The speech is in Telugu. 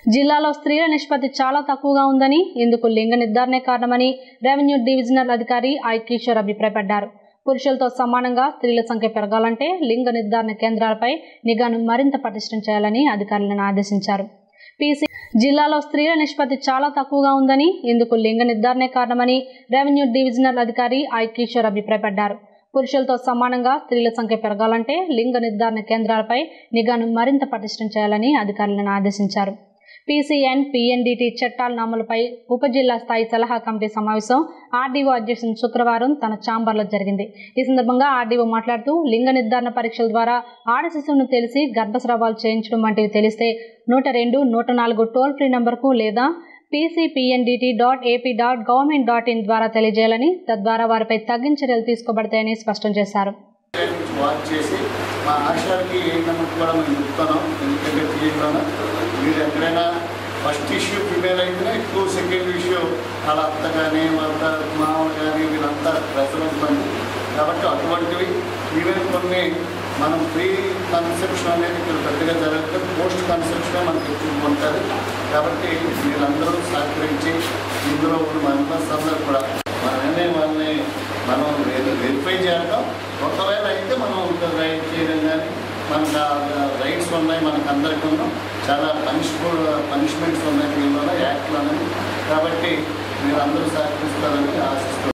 జిల్లాలో స్త్రీల నిష్పత్తి చాలా తక్కువగా ఉందని ఇందుకు లింగ నిర్ధారణే కారణమని రెవెన్యూ డివిజనల్ అధికారి ఐ కిషోర్ అభిప్రాయపడ్డారు పురుషులతో సమానంగా స్త్రీల సంఖ్య పెరగాలంటే లింగ నిర్ధారణ కేంద్రాలపై నిఘాను మరింత పటిష్టం చేయాలని అధికారులను ఆదేశించారు పీసీ జిల్లాలో స్త్రీల నిష్పత్తి చాలా తక్కువగా ఉందని ఇందుకు లింగ నిర్ధారణే కారణమని రెవెన్యూ డివిజనల్ అధికారి ఐ కిషోర్ అభిప్రాయపడ్డారు పురుషులతో సమానంగా స్త్రీల సంఖ్య పెరగాలంటే లింగ నిర్ధారణ కేంద్రాలపై నిఘాను మరింత పటిష్టం చేయాలని అధికారులను ఆదేశించారు పీసీఎన్ పీఎన్డీటీ చట్టాల అమలుపై ఉప జిల్లా స్థాయి సలహా కమిటీ సమావేశం ఆర్డీఓ అధ్యక్షుడు శుక్రవారం తన ఛాంబర్లో జరిగింది ఈ సందర్భంగా ఆర్డీఓ మాట్లాడుతూ లింగ నిర్ధారణ పరీక్షల ద్వారా ఆడ శిశువును తెలిసి గర్భస్రావాలు చేయించడం వంటివి తెలిస్తే నూట రెండు నూట నాలుగు టోల్ ఫ్రీ నంబర్కు లేదా PCPNDT dot AP dot government dot in ద్వారా తెలియజేయాలని తద్వారా వారిపై తగిన చర్యలు తీసుకోబడతాయని స్పష్టం చేశారు గురించి వాచ్ చేసి మా ఆశాలకి ఏంటన్నట్టు కూడా మేము చెప్తున్నాం ఎందుకంటే తీయడం మీరు ఎక్కడైనా ఫస్ట్ ఇష్యూ ఫిమేల్ అయితేనే ఎక్కువ సెకండ్ ఇష్యూ వాళ్ళ అత్త కానీ వాళ్ళ మామ కానీ వీళ్ళంతా రెఫరెన్స్ బండి కాబట్టి అటువంటివి ఈవెన్ కొన్ని మనం ప్రీ కన్సెప్షన్ అనేది ఇక్కడ పెద్దగా జరగదు పోస్ట్ కన్సెప్షనే మనకి ఎక్కువ ఉంటుంది కాబట్టి మీరందరూ సహకరించి ఇందులో ఉన్న మెంబర్స్ అందరూ కూడా మనమే వాళ్ళని మనం వెరిఫై చేయడం ఒకవేళ అయితే మనం ఇంకా రైట్ చేయడం కానీ మనకు రైట్స్ ఉన్నాయి మనకు అందరికీ ఉన్నాం చాలా పనిష్బుల్ పనిష్మెంట్స్ ఉన్నాయి దీనివల్ల యాక్ట్లు అనేది కాబట్టి మీరు అందరూ సహకరిస్తారని ఆశిస్తున్నాం